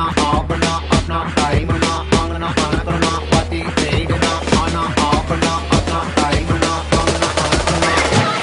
ஆனா ஆவனா அப்னா டைமனா ஆங்கனா ஆனகனா பாத்தி ரைடுனா ஆனா ஆவனா அப்னா டைமனா ஆங்கனா ஆனகனா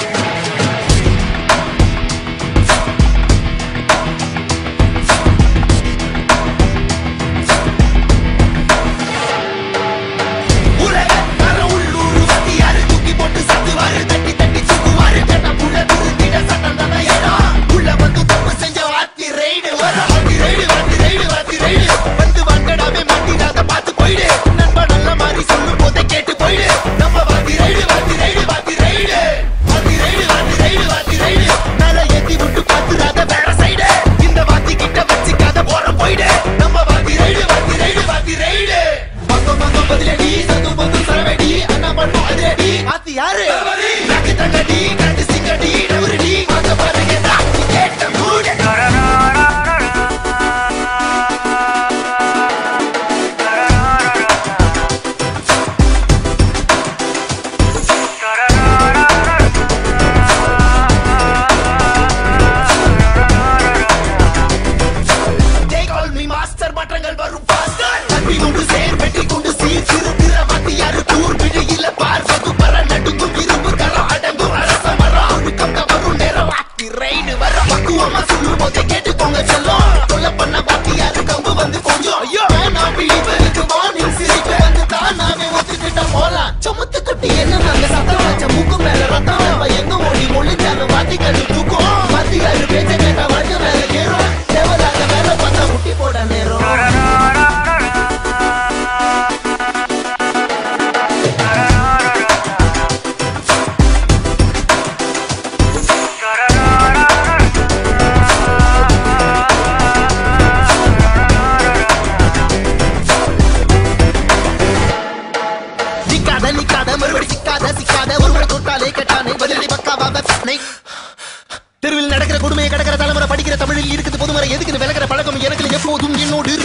உலக தர உள்ளூர் வத்தியாரு தூக்கி போட்டு சத்துவாரு தட்டி தட்டி சுக்குவாரு கட்ட புள்ள திருந்திட சட்டம் தானே இடம் உள்ள வந்து தப்பு செஞ்ச வாத்தி ரைடு வர வாத்தி ரைடு வாத்தி ரைடு வாத்தி ரைடு வந்து வாங்கடாமே மாட்டிடாத பார்த்து போயிடு நண்பா நல்ல மாதிரி சொல்லும் போதே கேட்டு போயிடு நம்ம வாத்தி ரைடு வாத்தி ரைடு வாத்தி ரைடு வாத்தி ரைடு வாத்தி ரைடு வாத்தி ரைடு மேல ஏத்தி விட்டு பாத்துறாத வேற சைடு இந்த வாத்தி கிட்ட வச்சுக்காத போற போயிடு நம்ம வாத்தி ரைடு வாத்தி ரைடு வாத்தி ரைடு பக்கம் பக்கம் பதிலடி சத்து பத்து சரவடி அண்ணா பண்ணும் அதிரடி வாத்தி யாரு நாக்கு தங்கடி கண்டு சிங்கடி டவுரடி மாத்த பாருங்க தாக்கி கேட்ட மூடு They call me master மாற்றங்கள் வரும் faster தம்பி கொண்டு சேர் வெட்டி கொண்டு சீர் சிறு திற வாத்தியாரு தூர் விழியில பார் வகுப்பற நடுங்கும் இரும்பு கரம் அடங்கும் அரச மரம் ஒழுக்கம் தவறும் நேரம் வாத்தி ரைடு வர பக்குவமா சொல்லும் போதே கேட்டுக்கோங்க செல்லம் கொல்ல பண்ண வாத்தியாரு கம்பு வந்து கொஞ்சம் ஐயோ வேணாம் விழிப்பெருக்கு வானில் சிரிப்பு வந்து தானாவே ஒத்துக்கிட்ட போலாம் சுமத்து குட்டி என்ன நாங்க சத்தம் வச்ச மூக்கு மேல ரத்தம் அவ எங்க ஓடி ஒளிஞ்சாலும் வாத்திக்காரு தூக்கும் வாத்தியாரு பேச்ச கேட்டா வழக்கு மேல ஏறும் தேவலாக வேலை பார்த்தா முட்டி போட நேரம் நிக்காத நிக்காத மறுபடி சிக்காத சிக்காத ஒருவரை தொட்டாலே கேட்டானே பதிலடி பக்காவா வெப்பனை தெருவில் நடக்கிற கொடுமையை கடக்கிற தலைமுறை படிக்கிற தமிழில் இருக்குது பொதுமறை எதுக்குன்னு விளக்கிற பழக்கம் எனக்கு எப்போதும் என்னோடு